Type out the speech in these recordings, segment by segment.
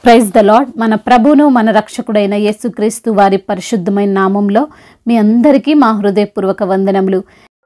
praise the lord మన ప్రభును మన రక్షకుడైన యేసుక్రీస్తు వారి పరిశుద్ధమైన నామంలో మీ అందరికీ మా హృదయపూర్వక వందనములు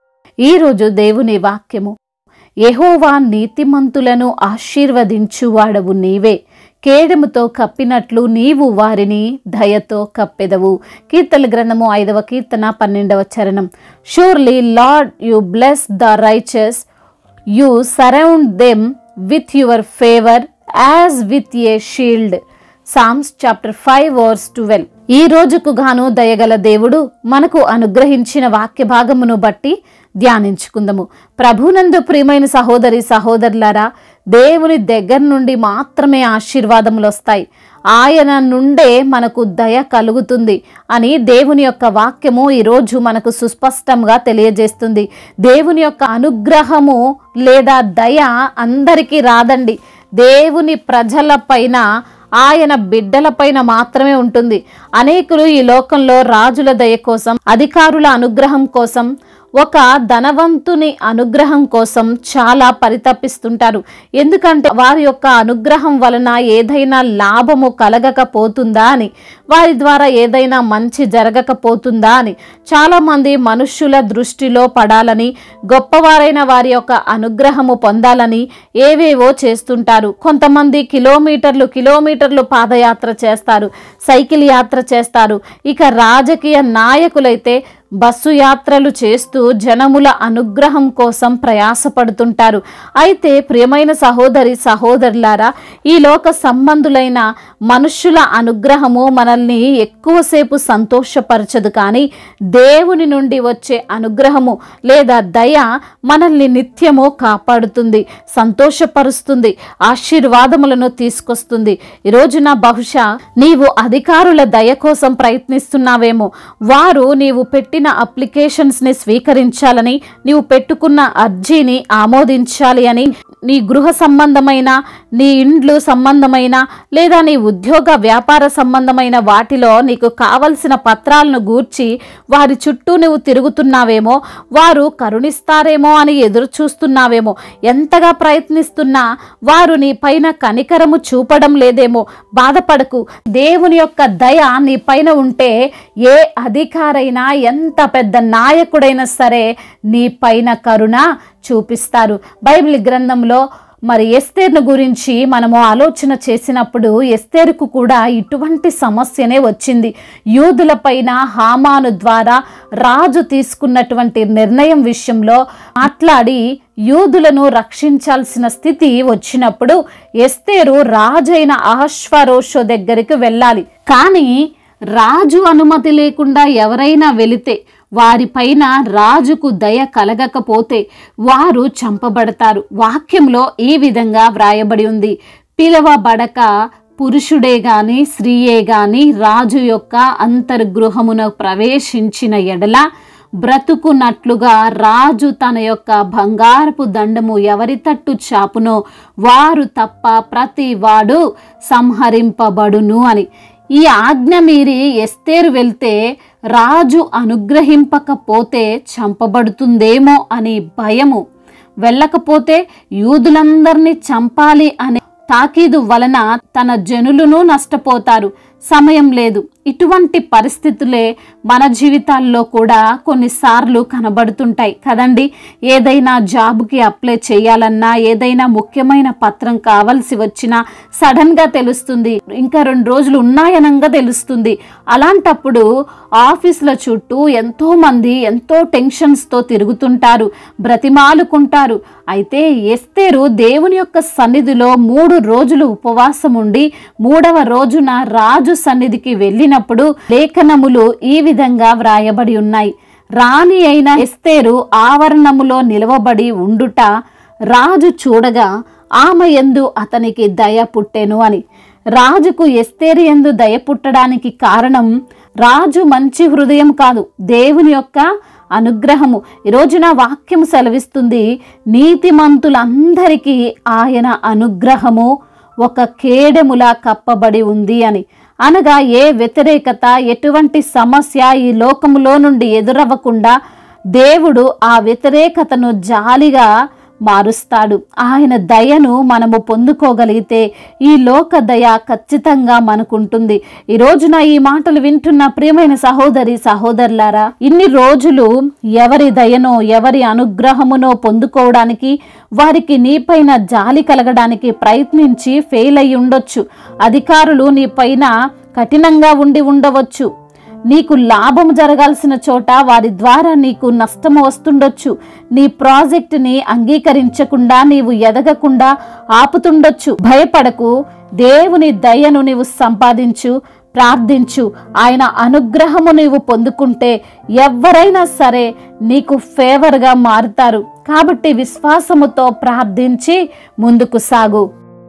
ఈరోజు దేవుని వాక్యము యెహోవా నీతిమంతులను ఆశీర్వదించువాడవు నీవే కేడముతో కప్పినట్లు నీవు వారిని దయతో కప్పెదవు కీర్తన గ్రంథము ఐదవ కీర్తన పన్నెండవ చరణం surely Lord you bless the righteous you surround them with your favour as with a shield Psalms chapter five verse twelve ఈ రోజుకు గాను దయగల దేవుడు మనకు అనుగ్రహించిన వాక్య భాగమును బట్టి ధ్యానించుకుందాము ప్రభునందు ప్రియమైన సహోదరి సహోదరులారా దేవుని దగ్గర నుండి మాత్రమే ఆశీర్వాదములు వస్తాయి ఆయన నుండే మనకు దయ కలుగుతుంది అని దేవుని యొక్క వాక్యము ఈరోజు మనకు సుస్పష్టంగా తెలియజేస్తుంది దేవుని యొక్క అనుగ్రహము లేదా దయ అందరికీ రాదండి దేవుని ప్రజల పైన ఆయన బిడ్డల పైన మాత్రమే ఉంటుంది అనేకులు ఈ లోకంలో రాజుల దయ కోసం అధికారుల అనుగ్రహం కోసం ఒక ధనవంతుని అనుగ్రహం కోసం చాలా పరితపిస్తుంటారు ఎందుకంటే వారి యొక్క అనుగ్రహం వలన ఏదైనా లాభము కలగకపోతుందా అని వారి ద్వారా ఏదైనా మంచి జరగకపోతుందా అని చాలామంది మనుష్యుల దృష్టిలో పడాలని గొప్పవారైన వారి యొక్క అనుగ్రహము పొందాలని ఏవేవో చేస్తుంటారు కొంతమంది కిలోమీటర్లు కిలోమీటర్లు పాదయాత్ర చేస్తారు సైకిల్ యాత్ర చేస్తారు ఇక రాజకీయ నాయకులైతే బస్సు యాత్రలు చేస్తూ జనముల అనుగ్రహం కోసం ప్రయాసపడుతుంటారు అయితే ప్రియమైన సహోదరి సహోదరులారా ఈ లోక సంబంధులైన మనుష్యుల అనుగ్రహము మనల్ని ఎక్కువసేపు సంతోషపరచదు కానీ దేవుని నుండి వచ్చే అనుగ్రహము లేదా దయ మనల్ని నిత్యము కాపాడుతుంది సంతోషపరుస్తుంది ఆశీర్వాదములను తీసుకొస్తుంది ఈ రోజున బహుశా నీవు అధికారుల దయ కోసం ప్రయత్నిస్తున్నావేమో వారు నీవు పెట్టిన అప్లికేషన్స్ ని స్వీకరించాలని నీవు పెట్టుకున్న అర్జీని ఆమోదించాలి అని నీ గృహ సంబంధమైన నీ ఇండ్లు సంబంధమైన లేదా నీ ఉద్యోగ వ్యాపార సంబంధమైన వాటిలో నీకు కావలసిన పత్రాలను గూర్చి వారి చుట్టూ నువ్వు తిరుగుతున్నావేమో వారు కరుణిస్తారేమో అని ఎదురు చూస్తున్నావేమో ఎంతగా ప్రయత్నిస్తున్నా వారు నీ పైన కనికరము చూపడం లేదేమో బాధపడకు దేవుని యొక్క దయ నీ పైన ఉంటే ఏ అధికారైనా ఎంత పెద్ద నాయకుడైనా సరే నీ పైన కరుణ చూపిస్తారు బైబిల్ గ్రంథంలో మరి ఎస్తేర్ను గురించి మనము ఆలోచన చేసినప్పుడు ఎస్తేరుకు కూడా ఇటువంటి సమస్యనే వచ్చింది యూదుల పైన హామాను ద్వారా రాజు తీసుకున్నటువంటి నిర్ణయం విషయంలో మాట్లాడి యూదులను రక్షించాల్సిన స్థితి వచ్చినప్పుడు ఎస్తేరు రాజైన అహశ్వరోషో దగ్గరికి వెళ్ళాలి కానీ రాజు అనుమతి లేకుండా ఎవరైనా వెళితే వారిపైన రాజుకు దయ కలగకపోతే వారు చంపబడతారు వాక్యంలో ఈ విధంగా వ్రాయబడి ఉంది పిలవబడక పురుషుడే గాని స్త్రీయే గాని రాజు యొక్క అంతర్గృహమున ప్రవేశించిన ఎడల బ్రతుకున్నట్లుగా రాజు తన యొక్క బంగారపు దండము ఎవరి తట్టు చాపునో వారు తప్ప ప్రతి వాడు సంహరింపబడును అని ఈ ఆజ్ఞ మీరి ఎస్తేరు వెళ్తే రాజు అనుగ్రహింపకపోతే చంపబడుతుందేమో అని భయము వెళ్ళకపోతే యూదులందరినీ చంపాలి అనే తాకీదు వలన తన జనులను నష్టపోతారు సమయం లేదు ఇటువంటి పరిస్థితులే మన జీవితాల్లో కూడా కొన్నిసార్లు కనబడుతుంటాయి కదండి ఏదైనా జాబ్కి అప్లై చేయాలన్నా ఏదైనా ముఖ్యమైన పత్రం కావలసి వచ్చినా సడన్గా తెలుస్తుంది ఇంకా రెండు రోజులు ఉన్నాయనంగా తెలుస్తుంది అలాంటప్పుడు ఆఫీసుల చుట్టూ ఎంతో మంది ఎంతో టెన్షన్స్తో తిరుగుతుంటారు బ్రతిమాలుకుంటారు అయితే ఎస్తేరు దేవుని యొక్క సన్నిధిలో మూడు రోజులు ఉపవాసం ఉండి మూడవ రోజున రాజు సన్నిధికి వెళ్ళినప్పుడు లేఖనములు ఈ విధంగా వ్రాయబడి ఉన్నాయి రాణి అయిన ఎస్తేరు ఆవరణములో నిలవబడి ఉండుట రాజు చూడగా ఆమె ఎందు అతనికి దయ పుట్టెను అని రాజుకు ఎస్తేరు ఎందు దయ పుట్టడానికి కారణం రాజు మంచి హృదయం కాదు దేవుని యొక్క అనుగ్రహము ఈ రోజున వాక్యం సెలవిస్తుంది నీతిమంతులందరికీ ఆయన అనుగ్రహము ఒక కేడెములా కప్పబడి ఉంది అని అనగా ఏ వ్యతిరేకత ఎటువంటి సమస్య ఈ లోకములో నుండి ఎదురవ్వకుండా దేవుడు ఆ వ్యతిరేకతను జాలిగా మారుస్తాడు ఆయన దయను మనము పొందుకోగలిగితే ఈ లోక దయ ఖచ్చితంగా మనకుంటుంది ఈ రోజున ఈ మాటలు వింటున్న ప్రియమైన సహోదరి సహోదరులారా ఇన్ని రోజులు ఎవరి దయనో ఎవరి అనుగ్రహమునో పొందుకోవడానికి వారికి నీపైన జాలి కలగడానికి ప్రయత్నించి ఫెయిల్ అయి ఉండొచ్చు అధికారులు నీపైన కఠినంగా ఉండి ఉండవచ్చు నీకు లాభం జరగాల్సిన చోట వారి ద్వారా నీకు నష్టం వస్తుండొచ్చు నీ ప్రాజెక్టుని అంగీకరించకుండా నీవు ఎదగకుండా ఆపుతుండొచ్చు భయపడకు దేవుని దయను నీవు సంపాదించు ప్రార్థించు ఆయన అనుగ్రహము నీవు పొందుకుంటే ఎవరైనా సరే నీకు ఫేవర్గా మారుతారు కాబట్టి విశ్వాసముతో ప్రార్థించి ముందుకు సాగు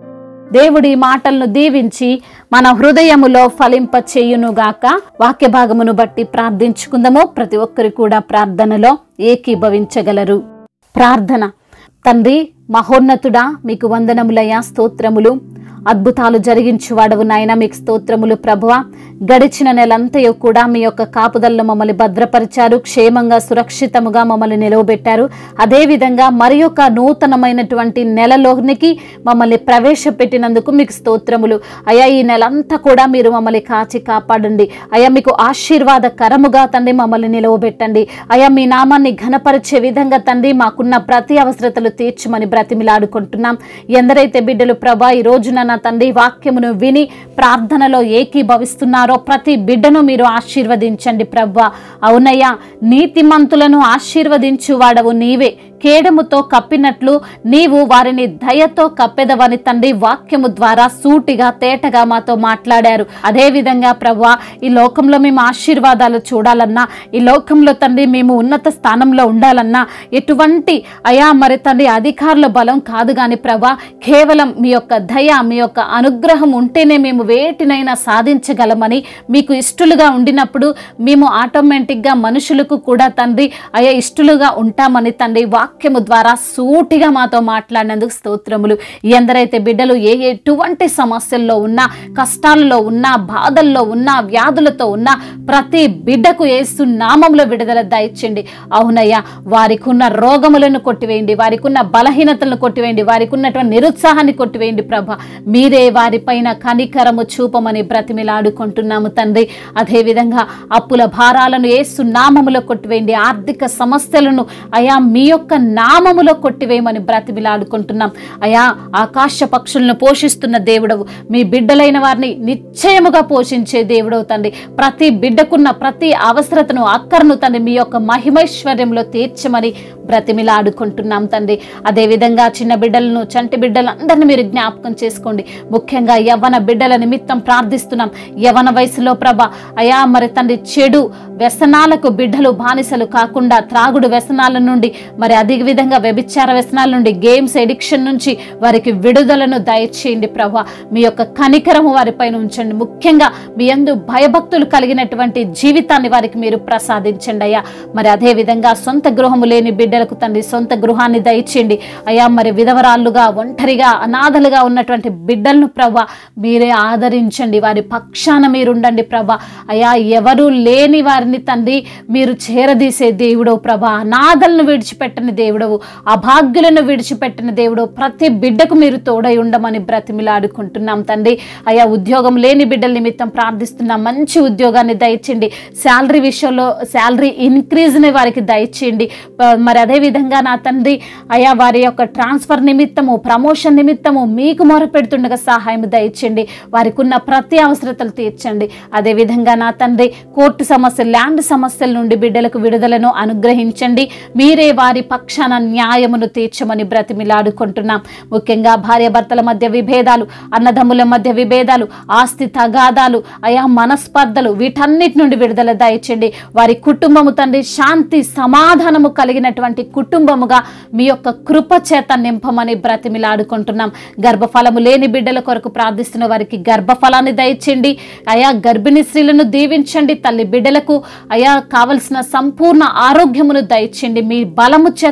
దేవుడి మాటలను దీవించి మన హృదయములో ఫలింప చేయునుగాక వాక్య భాగమును బట్టి ప్రార్థించుకుందాము ప్రతి ఒక్కరు కూడా ప్రార్థనలో ఏకీభవించగలరు ప్రార్థన తండ్రి మహోన్నతుడా మీకు వందనములయ్యా స్తోత్రములు అద్భుతాలు జరిగించువాడవు నాయన మీకు స్తోత్రములు ప్రభువ గడిచిన నెలంతయు కూడా మీ యొక్క కాపుదల్లో మమ్మల్ని భద్రపరిచారు క్షేమంగా సురక్షితముగా మమ్మల్ని నిలవబెట్టారు అదేవిధంగా మరి యొక్క నూతనమైనటువంటి నెలలోనికి మమ్మల్ని ప్రవేశపెట్టినందుకు మీకు స్తోత్రములు అయ్యా ఈ నెలంతా కూడా మీరు మమ్మల్ని కాచి కాపాడండి అయ్యా మీకు ఆశీర్వాదకరముగా తండ్రి మమ్మల్ని నిలవబెట్టండి అయ్యా మీ నామాన్ని ఘనపరిచే విధంగా తండ్రి మాకున్న ప్రతి అవసరతలు తీర్చమని బ్రతిమిలాడుకుంటున్నాం ఎందరైతే బిడ్డలు ప్రభా ఈ రోజున నా తండ్రి వాక్యమును విని ప్రార్థనలో ఏకీభవిస్తున్నారో ప్రతి బిడ్డను మీరు ఆశీర్వదించండి ప్రభా అవునయ్యా నీతిమంతులను ఆశీర్వదించు వాడవు నీవే కేడముతో కప్పినట్లు నీవు వారిని దయతో కప్పెదవని తండ్రి వాక్యము ద్వారా సూటిగా తేటగా మాతో మాట్లాడారు అదే విధంగా ప్రభా ఈ లోకంలో మేము ఆశీర్వాదాలు చూడాలన్నా ఈ లోకంలో తండ్రి మేము ఉన్నత స్థానంలో ఉండాలన్నా ఎటువంటి అయా మరి తండ్రి అధికారుల బలం కాదు కానీ ప్రభా కేవలం మీ యొక్క దయ మీ యొక్క అనుగ్రహం ఉంటేనే మేము వేటినైనా సాధించగలమని మీకు ఇష్టలుగా ఉండినప్పుడు మేము ఆటోమేటిక్గా మనుషులకు కూడా తండ్రి అయా ఇష్టలుగా ఉంటామని తండ్రి వాక్యము ద్వారా సూటిగా మాతో మాట్లాడినందుకు స్తోత్రములు ఎందరైతే బిడ్డలు ఏ ఎటువంటి సమస్యల్లో ఉన్నా కష్టాలలో ఉన్నా బాధల్లో ఉన్నా వ్యాధులతో ఉన్నా ప్రతి బిడ్డకు ఏసు నామంలో విడుదల దయచండి అవునయ్యా వారికి ఉన్న రోగములను కొట్టివేయండి వారికి ఉన్న బలహీనతలను కొట్టివేయండి వారికి ఉన్నటువంటి నిరుత్సాహాన్ని కొట్టివేయండి ప్రభ మీరే వారిపైన కనికరము చూపమని బ్రతిమిలాడుకుంటున్నాము తండ్రి అదేవిధంగా అప్పుల భారాలను ఏసు నామములో కొట్టివేయండి ఆర్థిక సమస్యలను అయా మీ యొక్క నామములో కొట్టివేయమని బ్రతిమిలాడుకుంటున్నాం అయా ఆకాశ పక్షులను పోషిస్తున్న దేవుడవు మీ బిడ్డలైన వారిని నిశ్చయముగా పోషించే దేవుడవు తండ్రి ప్రతి బిడ్డకున్న ప్రతి అవసరతను అక్కరను తండ్రి మీ యొక్క మహిమైశ్వర్యంలో తీర్చమని బ్రతిమిలాడుకుంటున్నాం తండ్రి అదేవిధంగా చిన్న బిడ్డలను చంటి బిడ్డలందరినీ మీరు జ్ఞాపకం చేసుకోండి ముఖ్యంగా యవ్వన బిడ్డల నిమిత్తం ప్రార్థిస్తున్నాం యవన వయసులో ప్రభ అయా మరి తండ్రి చెడు వ్యసనాలకు బిడ్డలు బానిసలు కాకుండా త్రాగుడు వ్యసనాల నుండి మరి అదే విధంగా వ్యభిచార వ్యసనాల నుండి గేమ్స్ ఎడిక్షన్ నుంచి వారికి విడుదలను దయచేయండి ప్రభా మీ యొక్క కనికరము వారిపైన ఉంచండి ముఖ్యంగా మీ యందు భయభక్తులు కలిగినటువంటి జీవితాన్ని వారికి మీరు ప్రసాదించండి అయ్యా మరి అదే విధంగా సొంత గృహము లేని బిడ్డలకు తండ్రి సొంత గృహాన్ని దయచేయండి అయ్యా మరి విధవరాళ్ళుగా ఒంటరిగా అనాథలుగా ఉన్నటువంటి బిడ్డలను ప్రభా మీరే ఆదరించండి వారి పక్షాన మీరుండండి ప్రభా అయ్యా ఎవరు లేని వారిని తండ్రి మీరు చేరదీసే దేవుడవు ప్రభా అనాథలను విడిచిపెట్టని దేవుడవు అభాగ్యులను విడిచిపెట్టిన దేవుడు ప్రతి బిడ్డకు మీరు తోడై ఉండమని బ్రతిమిలాడుకుంటున్నాం తండ్రి అయ్యా ఉద్యోగం లేని బిడ్డల నిమిత్తం ప్రార్థిస్తున్నాం మంచి ఉద్యోగాన్ని దయచేయండి శాలరీ విషయంలో శాలరీ ఇంక్రీజ్ని వారికి దయచేయండి ప- మరి అదే విధంగా నా తండ్రి అయా వారి యొక్క ట్రాన్స్ఫర్ నిమిత్తము ప్రమోషన్ నిమిత్తము మీకు మొరపెడుతుండగా సహాయం దయచేయండి వారికి ఉన్న ప్రతి అవసరతలు తీర్చండి అదే విధంగా నా తండ్రి కోర్టు సమస్యలు ల్యాండ్ సమస్యల నుండి బిడ్డలకు విడుదలను అనుగ్రహించండి మీరే వారి పక్షాన న్యాయమును తీర్చమని బ్రతిమిలాడుకుంటున్నాం ముఖ్యంగా భార్యాభర్తల మధ్య విభేదాలు అన్నదమ్ముల మధ్య విభేదాలు ఆస్తి తగాదాలు అయా మనస్పర్ధలు వీటన్నిటి నుండి విడుదల దయచండి వారి కుటుంబము తండ్రి శాంతి సమాధానము కలిగినటువంటి కుటుంబముగా మీ యొక్క కృప చేత నింపమని బ్రతిమిలాడుకుంటున్నాం గర్భఫలము లేని బిడ్డల కొరకు ప్రార్థిస్తున్న వారికి గర్భఫలాన్ని దయచేయండి అయా గర్భిణీ స్త్రీలను దీవించండి తల్లి బిడ్డలకు అయా కావలసిన సంపూర్ణ ఆరోగ్యమును దయచేయండి మీ బలము చేత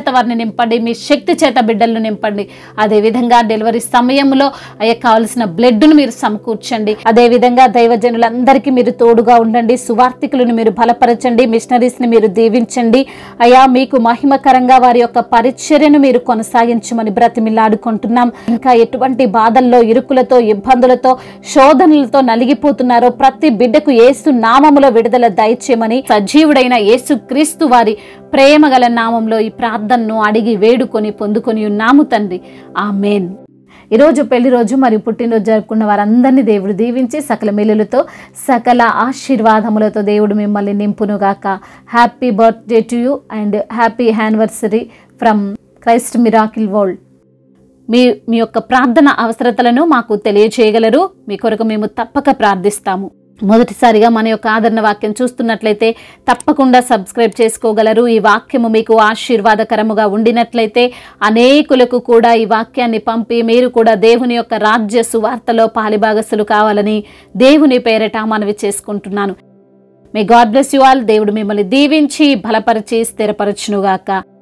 చేత వారిని నింపండి మీ శక్తి చేత బిడ్డలను నింపండి అదేవిధంగా డెలివరీ సమయంలో అయ్యా కావలసిన బ్లడ్ను మీరు సమకూర్చండి అదేవిధంగా దైవజనులందరికీ మీరు తోడుగా ఉండండి సువార్థికులను మీరు బలపరచండి మిషనరీస్ని మీరు దీవించండి అయా మీకు మహిమకరంగా వారి యొక్క పరిచర్యను మీరు కొనసాగించమని బ్రతిమిలాడుకుంటున్నాం ఇంకా ఎటువంటి బాధల్లో ఇరుకులతో ఇబ్బందులతో శోధనలతో నలిగిపోతున్నారో ప్రతి బిడ్డకు యేసు నామములో విడుదల దయచేయమని సజీవుడైన యేసు క్రీస్తు వారి ప్రేమ గల నామంలో ఈ ప్రార్థనను అడిగి వేడుకొని పొందుకొని ఉన్నాము తండ్రి ఆమెన్ ఈరోజు పెళ్లి రోజు మరియు పుట్టినరోజు జరుపుకున్న వారందరినీ దేవుడు దీవించి సకల మేలులతో సకల ఆశీర్వాదములతో దేవుడు మిమ్మల్ని నింపునుగాక happy birthday to you and happy anniversary from Christ miracle world మీ మీ యొక్క ప్రార్థన అవసరతలను మాకు తెలియచేయగలరు మీ కొరకు మేము తప్పక ప్రార్థిస్తాము మొదటిసారిగా మన యొక్క ఆదరణ వాక్యం చూస్తున్నట్లయితే తప్పకుండా సబ్స్క్రైబ్ చేసుకోగలరు ఈ వాక్యము మీకు ఆశీర్వాదకరముగా ఉండినట్లయితే అనేకులకు కూడా ఈ వాక్యాన్ని పంపి మీరు కూడా దేవుని యొక్క రాజ్య సువార్తలో పాలిభాగస్సులు కావాలని దేవుని పేరట మనవి చేసుకుంటున్నాను may God bless you all దేవుడు మిమ్మల్ని దీవించి బలపరిచి స్థిరపరచునుగాక